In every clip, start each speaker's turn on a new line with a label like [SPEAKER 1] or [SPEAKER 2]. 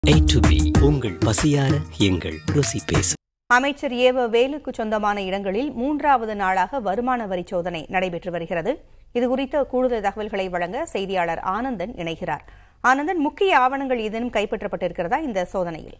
[SPEAKER 1] A to B உங்கள் பசியார எங்கள் ருசி பேச
[SPEAKER 2] அமைச்சர் ஏவ வேலுக்கு சொந்தமான இடங்களில் மூன்றாவது நாளாக வருமான வரி சோதனை நடைபெற்று வருகிறது இதுகுறித்த கூடுதல் தகவல்களை வழங்க செய்தியாளர் ஆனந்தன் இணைகிறார் ஆனந்தன் முக்கிய ஆவணங்கள் ஏதேனும் கைப்பற்றப்பட்டிருக்கிறதா இந்த சோதனையில்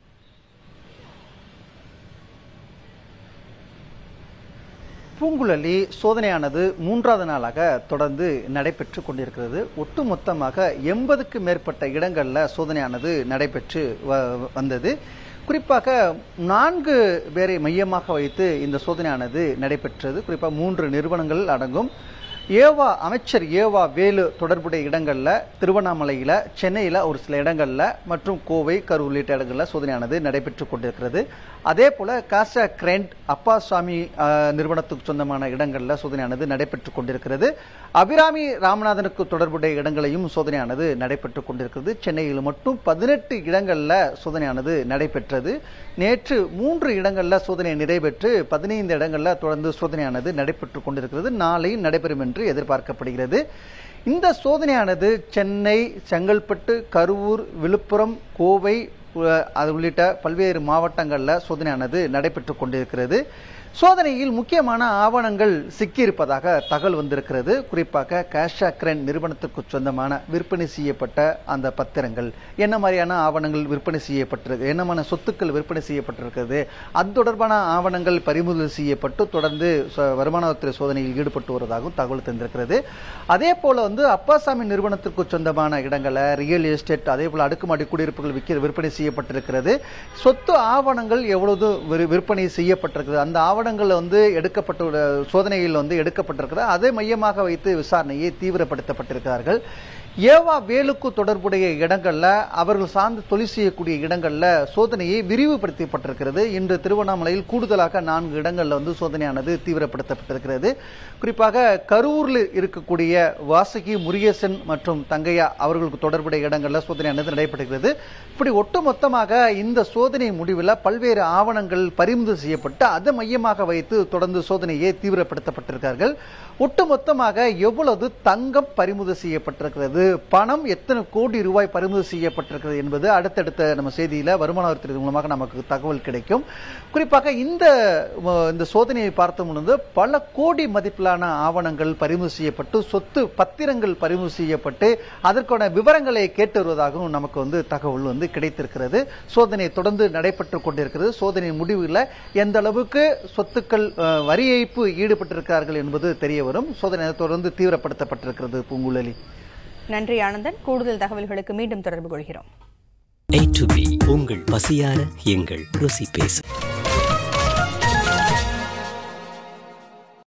[SPEAKER 3] பூங்குழலி சோதனையானது மூன்றாவது நாளாக தொடர்ந்து நடைபெற்று கொண்டிருக்கிறது ஒட்டுமொத்தமாக எண்பதுக்கு மேற்பட்ட இடங்கள்ல சோதனையானது நடைபெற்று வ- வந்தது குறிப்பாக நான்கு பேரை மையமாக வைத்து இந்த சோதனையானது நடைபெற்றது குறிப்பாக மூன்று நிறுவனங்கள் அடங்கும் ஏவா அமைச்சர் ஏவா வேலு தொடர்புடைய இடங்கள்ல திருவண்ணாமலையில சென்னையில ஒரு சில இடங்கள்ல மற்றும் கோவை கரூர் உள்ளிட்ட இடங்கள்ல சோதனையானது நடைபெற்று கொண்டிருக்கிறது அதே போல காசா கிரண்ட் அப்பாசாமி அஹ், நிறுவனத்துக்கு சொந்தமான இடங்கள்ல சோதனையானது நடைபெற்று கொண்டிருக்கிறது அபிராமி ராமநாதனுக்கு தொடர்புடைய இடங்களையும் சோதனையானது நடைபெற்று கொண்டிருக்கிறது சென்னையில் மட்டும் பதினெட்டு இடங்கள்ல சோதனையானது நடைபெற்றது நேற்று மூன்று இடங்கள்ல சோதனை நிறைவேற்று பதினைந்து இடங்கள்ல தொடர்ந்து சோதனையானது நடைபெற்று கொண்டிருக்கிறது நாளையும் நடைபெறும் என்று எதிர்பார்க்கப்படுகிறது இந்த சோதனையானது சென்னை செங்கல்பட்டு கரூர் விழுப்புரம் கோவை உ- அது உள்ளிட்ட பல்வேறு மாவட்டங்கள்ல சோதனையானது நடைபெற்று கொண்டிருக்கிறது சோதனையில் முக்கியமான ஆவணங்கள் சிக்கியிருப்பதாக தகவல் வந்திருக்கிறது குறிப்பாக கேஷாக்ரன் நிறுவனத்துக்கு சொந்தமான விற்பனை செய்யப்பட்ட அந்த பத்திரங்கள் என்ன மாதிரியான ஆவணங்கள் விற்பனை செய்யப்பட்டிருக்கு என்னமான சொத்துக்கள் விற்பனை செய்யப்பட்டிருக்கிறது அது தொடர்பான ஆவணங்கள் பறிமுதல் செய்யப்பட்டு தொடர்ந்து ச- வருமானத்துறை சோதனையில் ஈடுபட்டு வருவதாகவும் தகவல் தந்திருக்கிறது அதே போல வந்து அப்பாசாமி நிறுவனத்திற்கு சொந்தமான இடங்களை ரியல் எஸ்டேட் அதே போல அடுக்குமாடி குடியிருப்புகள் விற்க விற்பனை செய்யப்பட்டிருக்கிறது சொத்து ஆவணங்கள் எவ்வளவு விறு- விற்பனை செய்யப்பட்டிருக்கிறது அந்த ஆவணங்கள் வந்து எடுக்கப்பட்ட சோதனையில் வந்து எடுக்கப்பட்டிருக்கிறது அதை மையமாக வைத்து விசாரணையை தீவிரப்படுத்தப்பட்டிருக்கிறார்கள் ஏவா வேலுக்கு தொடர்புடைய இடங்கள்ல அவர்கள் சார்ந்து தொழில் செய்யக்கூடிய இடங்கள்ல சோதனையை விரிவுபடுத்தப்பட்டிருக்கிறது இன்று திருவண்ணாமலையில் கூடுதலாக நான்கு இடங்கள்ல வந்து சோதனையானது தீவிரப்படுத்தப்பட்டிருக்கிறது குறிப்பாக கரூரில் இருக்கக்கூடிய வாசுகி முருகேசன் மற்றும் தங்கையா அவர்களுக்கு தொடர்புடைய இடங்கள்ல சோதனையானது நடைபெறுகிறது இப்படி ஒட்டுமொத்தமாக இந்த சோதனை முடிவில் பல்வேறு ஆவணங்கள் பறிமுதல் செய்யப்பட்டு அதை மையமாக வைத்து தொடர்ந்து சோதனையை தீவிரப்படுத்தப்பட்டிருக்கார்கள் ஒட்டுமொத்தமாக எவ்வளவு தங்கம் பறிமுதல் செய்யப்பட்டிருக்கிறது பணம் எத்தனை கோடி ரூபாய் பறிமுதல் செய்யப்பட்டிருக்கிறது என்பது அடுத்தடுத்த நம்ம செய்தியில வருமான வரித்துறை மூலமாக நமக்கு தகவல் கிடைக்கும் குறிப்பாக இந்த அஹ், இந்த சோதனையை பார்த்த பொழுது பல கோடி மதிப்பிலான ஆவணங்கள் பறிமுதல் செய்யப்பட்டு சொத்து பத்திரங்கள் பறிமுதல் செய்யப்பட்டு அதற்கான விவரங்களை கேட்டு வருவதாகவும் நமக்கு வந்து தகவல் வந்து கிடைத்திருக்கிறது சோதனை தொடர்ந்து நடைபெற்றுக் கொண்டிருக்கிறது சோதனை முடிவில் எந்த அளவுக்கு சொத்துக்கள் அஹ், வரி ஏய்ப்பு ஈடுபட்டிருக்கிறார்கள் என்பது தெரிய வரும் சோதனை தொடர்ந்து தீவிரப்படுத்தப்பட்டிருக்கிறது பூங்குழலி
[SPEAKER 2] நன்றி ஆனந்தன் கூடுதல் தகவல்களுக்கு மீண்டும் தொடர்பு கொள்கிறோம்
[SPEAKER 1] A to B உங்கள் பசியார எங்கள் ருசி பேச